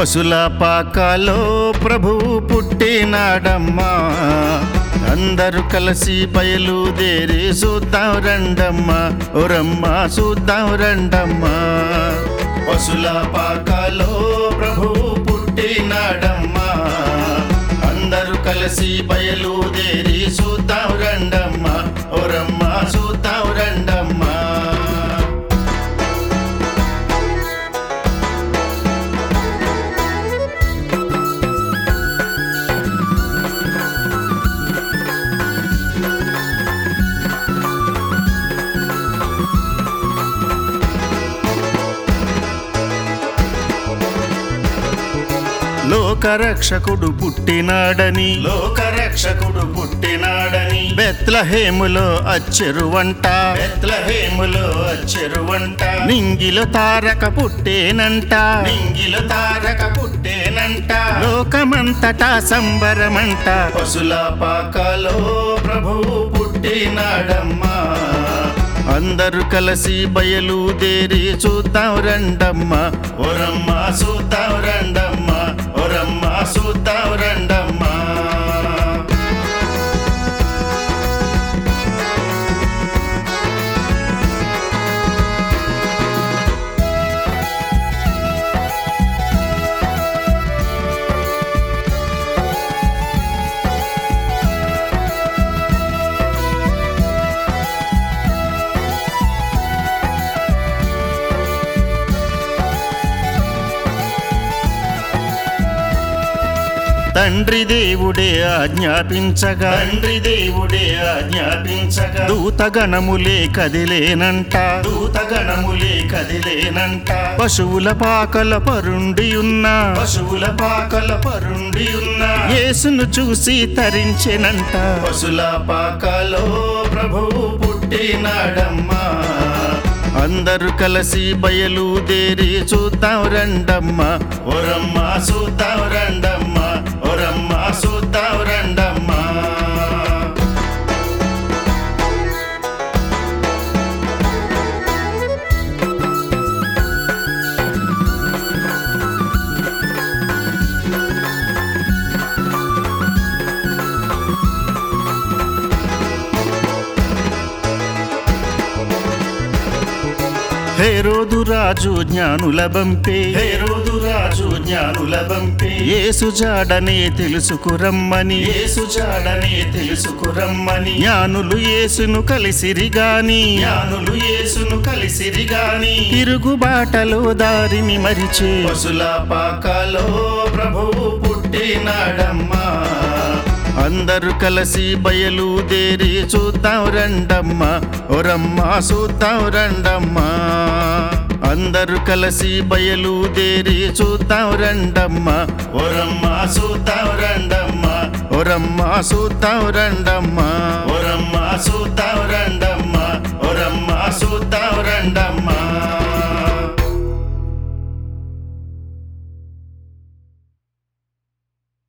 పశుల పాకలో ప్రభువు పుట్టినాడమ్మా అందరూ కలిసి బయలుదేరి చూద్దాం రండమ్మా ఓరమ్మ చూద్దాం రండమ్మా పశుల పాకలో ప్రభువు పుట్టినాడమ్మా అందరూ కలిసి బయలుదేరి చూద్దాం రండమ్మా ఓరమ్మ చూద్దాం రండమ్మా లోకరక్షకుడు పుట్టినాడని లోకరక్షకుడు పుట్టినాడని బెత్లహేములో అచ్చెరు వంట బెత్లహేములో అచ్చెరు వంట నింగిలో తారక పుట్టేనంట నింగిలో తారక పుట్టేనంట లోకమంతటా సంబరమంట పశుల పాకలో ప్రభువు పుట్టినాడమ్మా అందరూ కలిసి బయలుదేరి చూద్దాం రండమ్మ ఓరమ్మ చూద్దాం రండమ్మ ఓరమ్మ చూద్దాం రండమ్మ తండ్రి దేవుడే ఆజ్ఞాపించగా తండ్రి దేవుడే ఆజ్ఞాపించగా దూతగణములే కదిలేనంట దూతగణములే కదిలేనంట పశువుల పాకల పరుండి ఉన్న పశువుల పాకల పరుండి ఉన్న యేసును చూసి తరించెనంట పశుల పాకలో ప్రభువు పుట్టినాడమ్మా అందరూ కలిసి బయలుదేరి చూద్దాం రండమ్మ ఓరమ్మ చూద్దాం రండమ్మ ఓరమ్మ చూద్దాం రండమ్మ హేరోదు రాజు జ్ఞానుల బంపే హేరోదు రాజు జ్ఞానుల బంపే యేసు జాడనే తెలుసుకురమ్మని యేసు జాడనే తెలుసుకురమ్మని జ్ఞానులు యేసును కలిసిరి గాని జ్ఞానులు యేసును కలిసిరి గాని తిరుగుబాటలో దారిని మరిచే పశుల పాకలో ప్రభువు పుట్టినాడమ్మా అందరూ కలిసి బయలుదేరి చూద్దాం రండమ్మ ఓరమ్మ చూద్దాం రండమ్మ అందరూ కలిసి బయలుదేరి చూద్దాం రండమ్మ ఓరమ్మ చూద్దాం రండమ్మ ఓరమ్మ చూద్దాం రండమ్మ ఓరమ్మ చూద్దాం రండమ్మ ఓరమ్మ చూద్దాం రండమ్మ